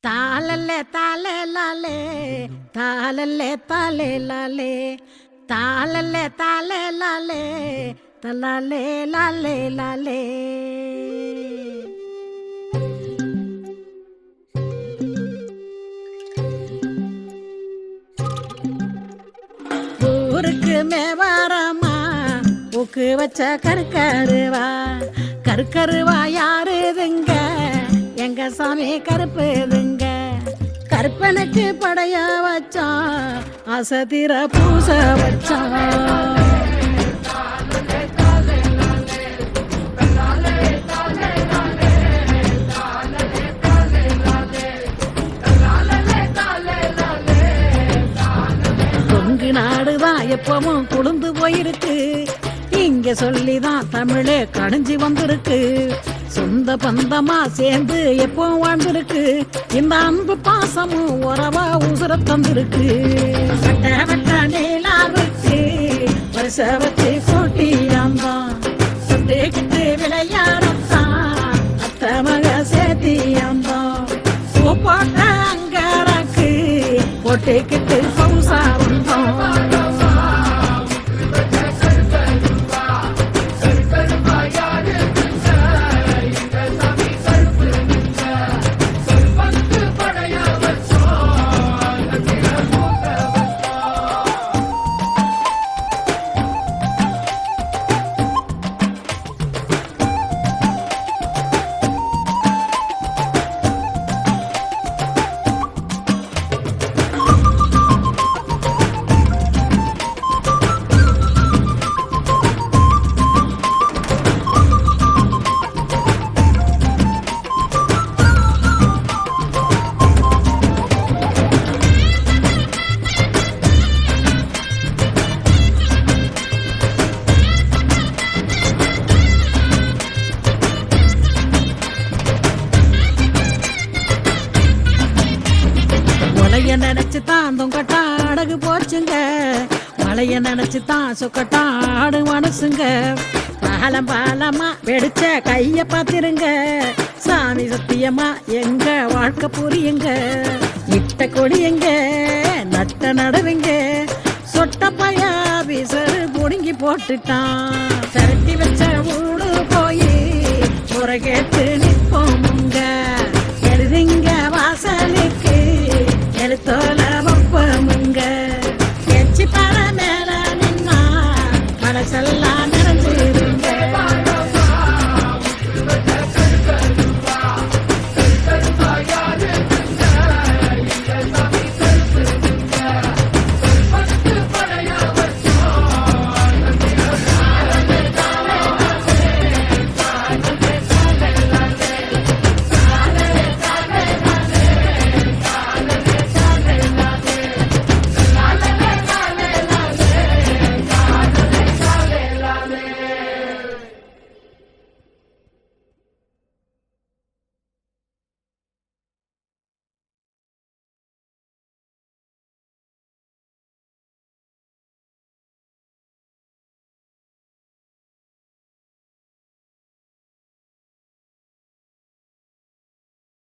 தாளல்லே தாலே லாலே தாளல்லே தாலே லாலே தாளல்லே தாலே லாலே தலாலே லாலே லாலே ஊருக்கு மேவாரமா ஊக்கு வச்ச கருக்கருவா கருக்கருவா யாருதுங்க எங்க சாமி கருப்புதுங்க கருப்பனுக்கு படைய வச்சான் அசதிர பூச வச்சான் கொங்கு நாடுதான் எப்பவும் குளுந்து போயிருக்கு இங்க சொல்லிதான் தமிழே கடைஞ்சி வந்திருக்கு சொந்த பந்தமா சேர்ந்து எப்பவும் வாழ்ந்திருக்கு இந்த அன்பு பாசமும் உறவா உசுர தந்திருக்கு வட்ட வட்ட நீலாவுக்கு வருஷ வச்சு போட்டியாந்தான் சுட்டிக்கிட்டு விளையாடத்தான் அத்த மக சேத்தியாந்தான் பூ போட்ட அங்கரக்கு போட்டுக்கிட்டு பவுசா வந்தோம் உலைய நினைச்சு தான் தொங்கட்டா அடகு போச்சுங்க மலைய நினைச்சு தான் சொக்கட்டா ஆடு மனசுங்க பாலம் பாலமா வெடிச்ச கைய பாத்திருங்க சாமி சத்தியமா எங்க வாழ்க்கை புரியுங்க இட்ட கொடியுங்க நட்ட நடவுங்க சொட்ட பையா விசரு புடுங்கி போட்டுட்டான் திரட்டி வச்ச ஊடு போய் முறை கேட்டு நிற்போமுங்க